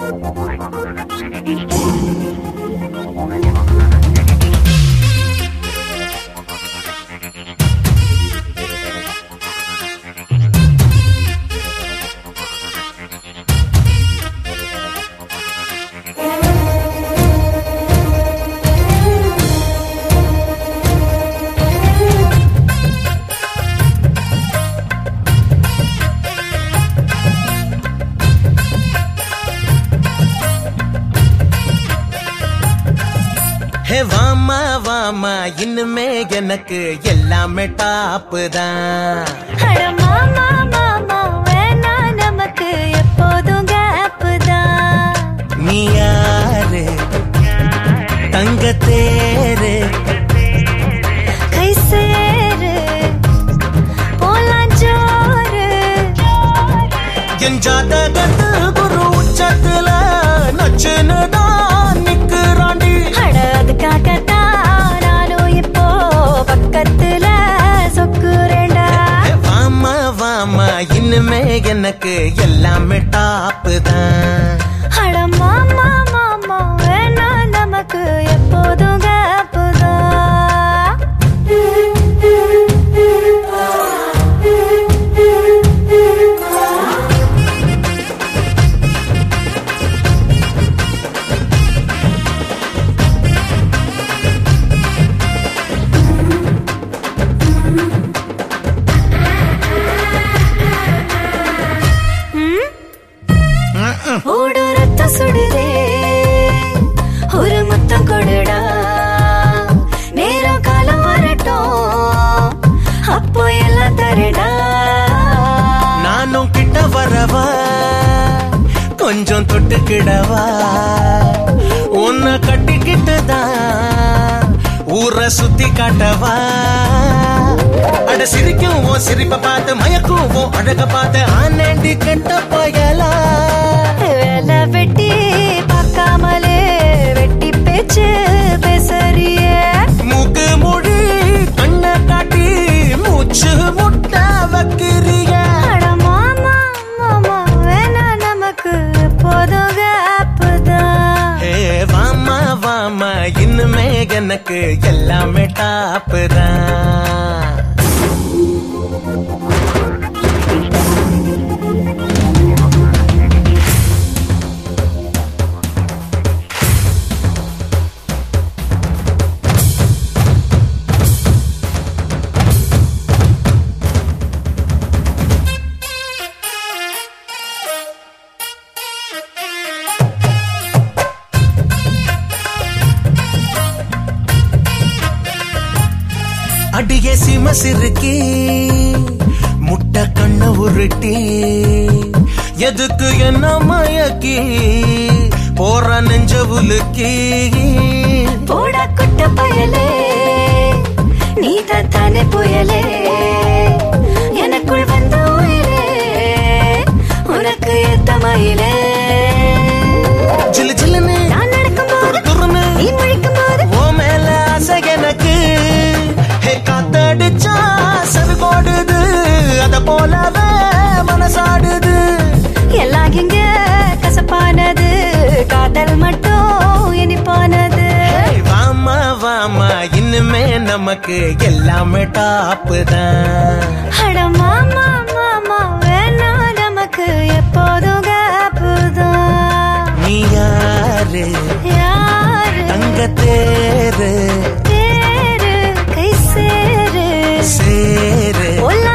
ஹே வாமா வாமா இன்னுமே எனக்கு எல்லாமே டாப்பு தான் அட மாமா மாமா வேணா நமக்கு எப்போதும் கேப்பு தான் நீ யாரு தங்க தேரு கை சேரு போலாம் ஜோரு என் ஜாதகத்து குரு உச்சத்துல நச்சுன்னு தான் நிக்கிறாண்டி அட அதுக்காகத்தான் நானும் இப்போ பக்கத்துல சொக்குறேன்டா ஹே வாமா வாமா இன்னுமே எனக்கு எல்லாமே டாப்பு தான் அட மாமா மாமா வேணா நமக்கு எப்போதும் கேப்பு ஓடு ரத்தம் சுடுதே ஒரு முத்தம் கொடுடா நேரம் காலம் வரட்டும் அப்போ எல்லாம் தரடா நானும் கிட்ட வரவா கொஞ்சம் தொட்டுக்கிடவா உன்னை கட்டிக்கிட்டு தான் ஊரை சுத்தி காட்டவா அட சிரிக்கும் உன் சிரிப்பை பார்த்து மயக்கும் உன் அழக பார்த்து ஆனண்டி கெட்ட பயலா வேலை வெட்டி பார்க்காமலே வெட்டி பேச்சு பேசறியே மூக்கு மொழி கண்ணை காட்டி மூச்சு முட்டை வைக்கிறிய அட மாமா மாமா வேணா நமக்கு எப்போதும் கேப்பு தான் ஏ வாமா வாமா இன்னுமே எனக்கு எல்லாமே டாப்பு தான் அடியே சிம சிறுக்கி முட்டை கண்ண உருட்டி எதுக்கு என்ன மயக்கி போற நெஞ்ச உலுக்கி போடா குட்ட பயலே நீ தானே புயலே எனக்குள் வந்த உயிரே உனக்கு ஏத்த மயிலே ஜிலு ஜிலுன்னு நான் நடக்கும்போது துருன்னு நீ முழிக்கும் போது ஓ மேல ஆசை எனக்கு ஹே காத்தடிச்சா சருகோடுது அத போலவே மனசாடுது எல்லாம் இங்க கசப்பானது காதல் மட்டும் இனிப்பானது ஏய், வாமா வாமா இன்னுமே நமக்கு எல்லாமே டாப்பு தான் அட மாமா மாமா வேணா நமக்கு எப்போதும் கேப்புதான் நீ யாரு யாரு தங்க தேரு பேரு கை சேரு சேரு உள்ள